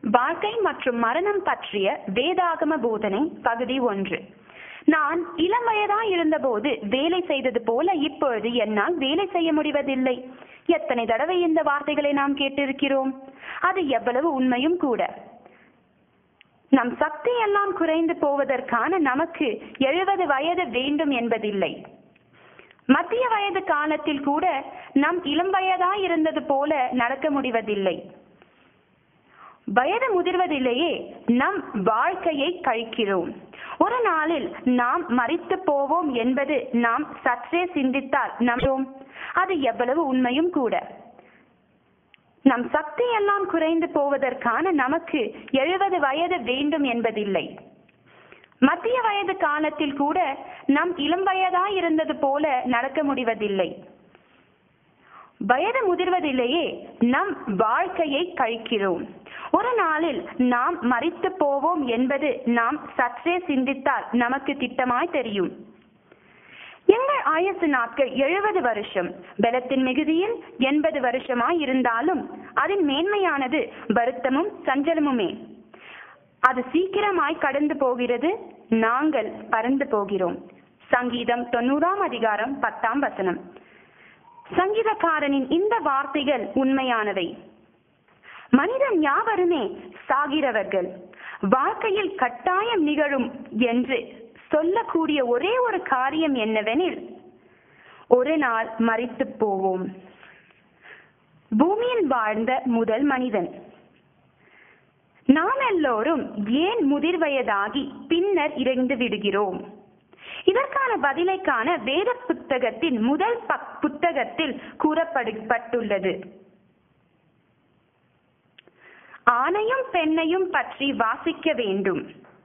வாழ்க்கை மற்றும் மரணம் பற்றிய வேதாகம போதனை பகுதி ஒன்று நான் இளம் வயதாய் இருந்தபோது வேலை செய்தது போல இப்பொழுது என்னால் வேலை செய்ய முடிவதில்லை எத்தனை தடவை இந்த வார்த்தைகளை நாம் கேட்டிருக்கிறோம் அது எவ்வளவு உண்மையும் கூட நம் சக்தி எல்லாம் குறைந்து போவதற்கான நமக்கு எழுபது வயது வேண்டும் என்பதில்லை மத்திய வயது காலத்தில் கூட நம் இளம் வயதாய் இருந்தது போல நடக்க முடிவதில்லை வயது முதிர்வதிலேயே நம் வாழ்க்கையை கழிக்கிறோம் ஒரு நாளில் நாம் மறித்து போவோம் என்பது நாம் சற்றே சிந்தித்தால் நம்புவோம் அது எவ்வளவு உண்மையும் கூட நம் சக்தி எல்லாம் குறைந்து போவதற்கான நமக்கு எழுபது வயது வேண்டும் என்பதில்லை மத்திய வயது காலத்தில் கூட நம் இளம் வயதாய் இருந்தது போல நடக்க முடிவதில்லை வயது முதிர்வதிலேயே நம் வாழ்க்கையை கழிக்கிறோம் ஒரு நாளில் நாம் மறித்து போவோம் என்பது நாம் சற்றே சிந்தித்தால் நமக்கு திட்டமாய் தெரியும் எங்கள் ஆயுசு நாட்கள் எழுபது வருஷம் பலத்தின் மிகுதியில் எண்பது வருஷமாய் இருந்தாலும் அதன் மேன்மையானது வருத்தமும் சஞ்சலமுமே அது சீக்கிரமாய் கடந்து போகிறது நாங்கள் பறந்து போகிறோம் சங்கீதம் தொண்ணூறாம் அதிகாரம் பத்தாம் வசனம் சங்கீதக்காரனின் இந்த வார்த்தைகள் உண்மையானவை மனிதன் யாவருமே சாகிறவர்கள் வாழ்க்கையில் கட்டாயம் நிகழும் என்று சொல்லக்கூடிய ஒரே ஒரு காரியம் என்னவெனில் ஒரு நாள் மறித்து போவோம் பூமியில் வாழ்ந்த முதல் மனிதன் நாம் எல்லோரும் ஏன் முதிர் வயதாகி பின்னர் இறந்து விடுகிறோம் இதற்கான பதிலை காண வேத புத்தகத்தின் முதல் புத்தகத்தில் கூறப்பட்டுள்ளது ஆணையும் பெண்ணையும் பற்றி வாசிக்க வேண்டும்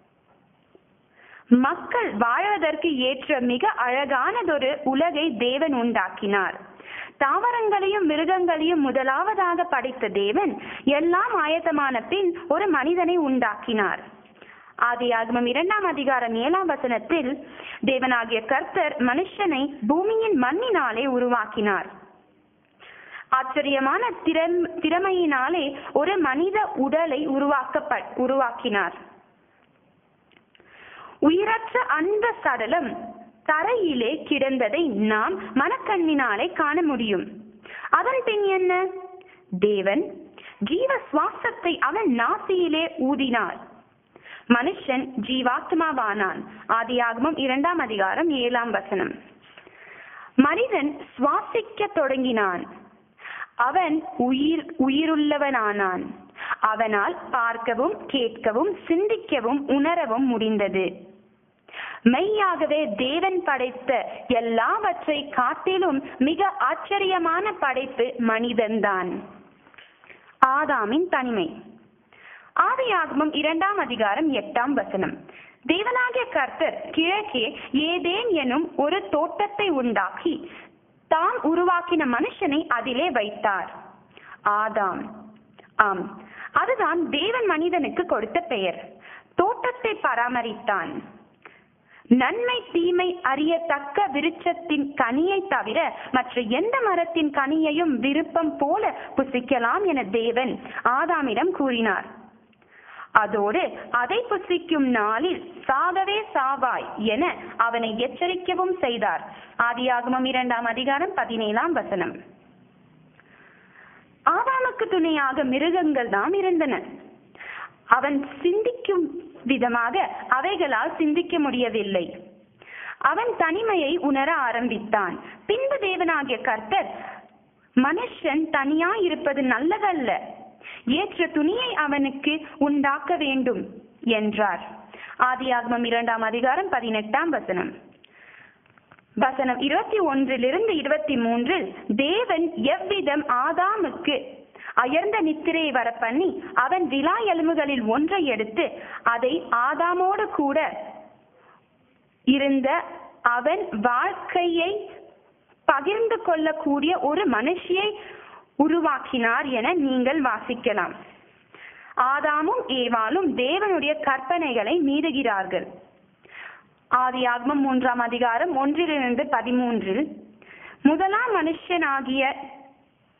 மக்கள் வாழ்வதற்கு ஏற்ற மிக அழகானதொரு உலகை தேவன் உண்டாக்கினார் தாவரங்களையும் மிருகங்களையும் முதலாவதாக படைத்த தேவன் எல்லாம் ஆயத்தமான பின் ஒரு மனிதனை உண்டாக்கினார் ஆதியாகமம் இரண்டாம் அதிகாரம் ஏழாம் வசனத்தில் தேவனாகிய கர்த்தர் மனுஷனை பூமியின் மண்ணினாலே உருவாக்கினார் ஆச்சரியமான திறம் திறமையினாலே ஒரு மனித உடலை உருவாக்கப்ப உருவாக்கினார் உயிரற்ற அந்த சடலம் தரையிலே கிடந்ததை நாம் மனக்கண்ணினாலே காண முடியும் அதன் பின் என்ன தேவன் ஜீவ சுவாசத்தை அவன் நாசியிலே ஊதினார் மனுஷன் ஜீவாத்மாவானான் ஆதியாகமம் இரண்டாம் அதிகாரம் ஏழாம் வசனம் மனிதன் சுவாசிக்க தொடங்கினான் அவன் உயிர் உயிருள்ளவனானான் அவனால் பார்க்கவும் கேட்கவும் சிந்திக்கவும் உணரவும் முடிந்தது மெய்யாகவே தேவன் படைத்த எல்லாவற்றை காட்டிலும் மிக ஆச்சரியமான படைப்பு மனிதன்தான் ஆதாமின் தனிமை ஆதியாகமம் இரண்டாம் அதிகாரம் எட்டாம் வசனம் தேவனாகிய கர்த்தர் கிழக்கே ஏதேன் எனும் ஒரு தோட்டத்தை உண்டாக்கி தாம் உருவாக்கின மனுஷனை அதிலே வைத்தார் ஆதாம் ஆம் அதுதான் தேவன் மனிதனுக்கு கொடுத்த பெயர் தோட்டத்தை பராமரித்தான் நன்மை தீமை அறியத்தக்க விருட்சத்தின் கனியை தவிர மற்ற எந்த மரத்தின் கனியையும் விருப்பம் போல புசிக்கலாம் என தேவன் ஆதாமிடம் கூறினார் அதோடு அதை புசிக்கும் நாளில் சாகவே சாவாய் என அவனை எச்சரிக்கவும் செய்தார் ஆதியாகமம் இரண்டாம் அதிகாரம் பதினேழாம் வசனம் ஆதாமுக்கு துணையாக மிருகங்கள் தான் இருந்தன அவன் சிந்திக்கும் விதமாக அவைகளால் சிந்திக்க முடியவில்லை அவன் தனிமையை உணர ஆரம்பித்தான் பின்பு தேவனாகிய கர்த்தர் மனுஷன் தனியா இருப்பது நல்லதல்ல ஏற்ற துணியை அவனுக்கு உண்டாக்க வேண்டும் என்றார் ஆதியாகமம் இரண்டாம் அதிகாரம் பதினெட்டாம் வசனம் வசனம் இருபத்தி ஒன்றிலிருந்து இருபத்தி மூன்றில் தேவன் எவ்விதம் ஆதாமுக்கு அயர்ந்த நித்திரையை வர பண்ணி அவன் விழா எலும்புகளில் ஒன்றை எடுத்து அதை ஆதாமோடு கூட இருந்த அவன் வாழ்க்கையை பகிர்ந்து கொள்ளக்கூடிய ஒரு மனுஷியை உருவாக்கினார் என நீங்கள் வாசிக்கலாம் ஆதாமும் ஏவாலும் தேவனுடைய கற்பனைகளை மீறுகிறார்கள் ஆதியாகமம் மூன்றாம் அதிகாரம் ஒன்றிலிருந்து பதிமூன்றில் முதலாம் மனுஷனாகிய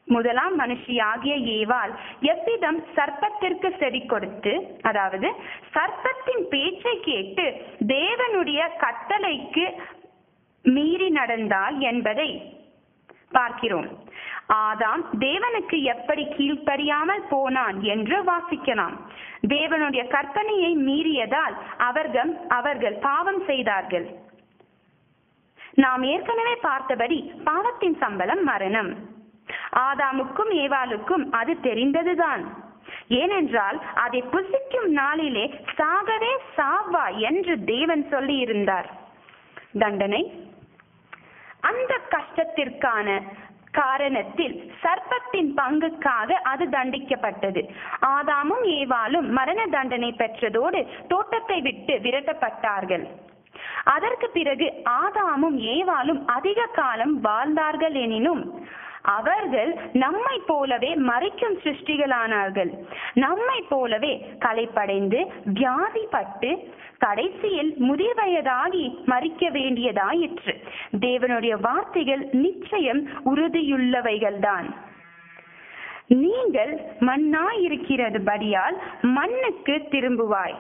முதலாம் மனுஷியாகிய ஏவாள் எவ்விதம் சர்ப்பத்திற்கு செவி கொடுத்து அதாவது சர்ப்பத்தின் பேச்சை கேட்டு தேவனுடைய கட்டளைக்கு மீறி நடந்தாள் என்பதை பார்க்கிறோம் ஆதாம் தேவனுக்கு எப்படி கீழ்ப்படியாமல் போனான் என்று வாசிக்கலாம் தேவனுடைய கற்பனையை மீறியதால் அவர்கள் அவர்கள் பாவம் செய்தார்கள் நாம் ஏற்கனவே பார்த்தபடி பாவத்தின் சம்பளம் மரணம் ஆதாமுக்கும் ஏவாளுக்கும் அது தெரிந்ததுதான் ஏனென்றால் அதை புசிக்கும் நாளிலே சாகவே சாவா என்று தேவன் சொல்லி இருந்தார் தண்டனை அந்த கஷ்டத்திற்கான காரணத்தில் சர்ப்பத்தின் பங்குக்காக அது தண்டிக்கப்பட்டது ஆதாமும் ஏவாளும் மரண தண்டனை பெற்றதோடு தோட்டத்தை விட்டு விரட்டப்பட்டார்கள் அதற்கு பிறகு ஆதாமும் ஏவாளும் அதிக காலம் வாழ்ந்தார்கள் எனினும் அவர்கள் நம்மை போலவே மறைக்கும் சிருஷ்டிகளானார்கள் நம்மை போலவே களைப்படைந்து வியாதிப்பட்டு கடைசியில் முதிர் வயதாகி மறிக்க வேண்டியதாயிற்று தேவனுடைய வார்த்தைகள் நிச்சயம் உறுதியுள்ளவைகள்தான் நீங்கள் மண்ணாயிருக்கிறது படியால் மண்ணுக்கு திரும்புவாய்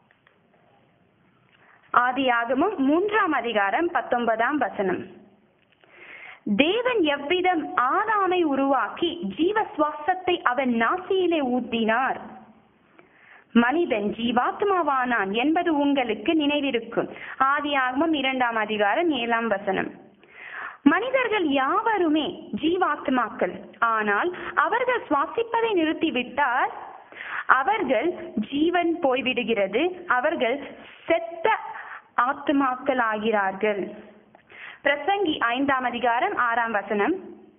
ஆதியாகமும் மூன்றாம் அதிகாரம் பத்தொன்பதாம் வசனம் தேவன் எவ்விதம் ஆதாமை உருவாக்கி ஜீவ சுவாசத்தை அவன் நாசியிலே ஊத்தினார் மனிதன் ஜீவாத்மாவானான் என்பது உங்களுக்கு நினைவிருக்கும் ஆதியாகமம் இரண்டாம் அதிகாரம் ஏழாம் வசனம் மனிதர்கள் யாவருமே ஜீவாத்மாக்கள் ஆனால் அவர்கள் சுவாசிப்பதை நிறுத்திவிட்டால் அவர்கள் ஜீவன் போய்விடுகிறது அவர்கள் செத்த ஆத்மாக்கள் ஆகிறார்கள் பிரசங்கி ஐந்தாம் அதிகாரம் ஆறாம் வசனம்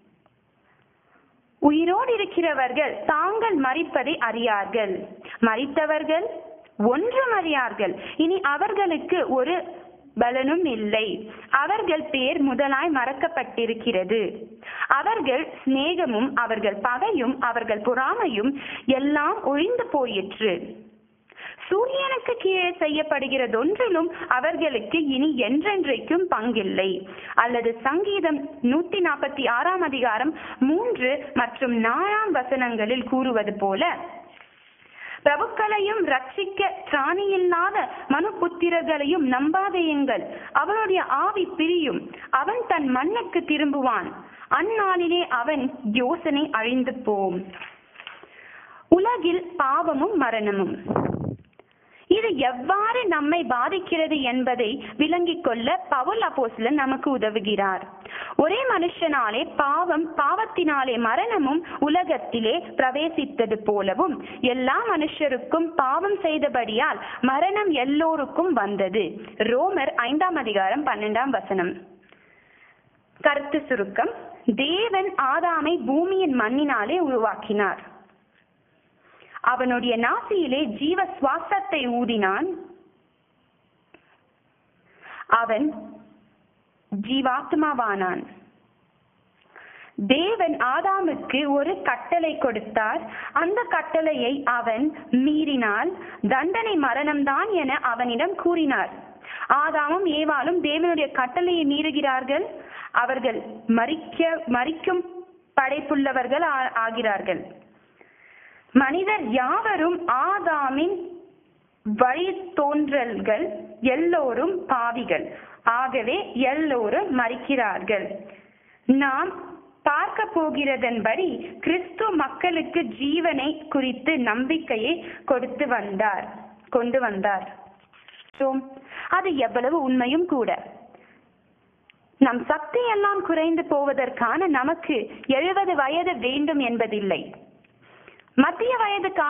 உயிரோடு இருக்கிறவர்கள் தாங்கள் மறிப்பதை அறியார்கள் மறித்தவர்கள் ஒன்றும் அறியார்கள் இனி அவர்களுக்கு ஒரு பலனும் இல்லை அவர்கள் பேர் முதலாய் மறக்கப்பட்டிருக்கிறது அவர்கள் சிநேகமும் அவர்கள் பகையும் அவர்கள் பொறாமையும் எல்லாம் ஒழிந்து போயிற்று சூரியனுக்கு கீழே செய்யப்படுகிறதொன்றிலும் அவர்களுக்கு இனி என்றென்றைக்கும் பங்கில்லை அல்லது சங்கீதம் நூத்தி நாற்பத்தி ஆறாம் அதிகாரம் மூன்று மற்றும் நாலாம் வசனங்களில் கூறுவது போல பிரபுக்களையும் ரட்சிக்க திராணியில்லாத மனுபுத்திரர்களையும் நம்பாதேயுங்கள் அவனுடைய ஆவி பிரியும் அவன் தன் மண்ணுக்கு திரும்புவான் அந்நாளிலே அவன் யோசனை அழிந்து போம் உலகில் பாவமும் மரணமும் இது எவ்வாறு நம்மை பாதிக்கிறது என்பதை விளங்கிக் கொள்ள பவுல் அப்போஸ்தலன் நமக்கு உதவுகிறார் ஒரே மனுஷனாலே பாவம் பாவத்தினாலே மரணமும் உலகத்திலே பிரவேசித்தது போலவும் எல்லா மனுஷருக்கும் பாவம் செய்தபடியால் மரணம் எல்லோருக்கும் வந்தது ரோமர் ஐந்தாம் அதிகாரம் பன்னெண்டாம் வசனம் கருத்து சுருக்கம் தேவன் ஆதாமை பூமியின் மண்ணினாலே உருவாக்கினார் அவனுடைய நாசியிலே ஜீவ சுவாசத்தை ஊதினான் அவன் ஜீவாத்மாவானான் தேவன் ஆதாமுக்கு ஒரு கட்டளை கொடுத்தார் அந்த கட்டளையை அவன் மீறினால் தண்டனை மரணம்தான் என அவனிடம் கூறினார் ஆதாமும் ஏவாளும் தேவனுடைய கட்டளையை மீறுகிறார்கள் அவர்கள் மறிக்க மறிக்கும் படைப்புள்ளவர்கள் ஆ- ஆகிறார்கள் மனிதர் யாவரும் ஆதாமின் வழி தோன்றல்கள் எல்லோரும் பாவிகள் ஆகவே எல்லோரும் மறிக்கிறார்கள் நாம் பார்க்க போகிறதன்படி கிறிஸ்து மக்களுக்கு ஜீவனை குறித்து நம்பிக்கையை கொடுத்து வந்தார் கொண்டு வந்தார் சோம், அது எவ்வளவு உண்மையும் கூட நம் சக்தி எல்லாம் குறைந்து போவதற்கான நமக்கு எழுபது வயது வேண்டும் என்பதில்லை மத்திய வயது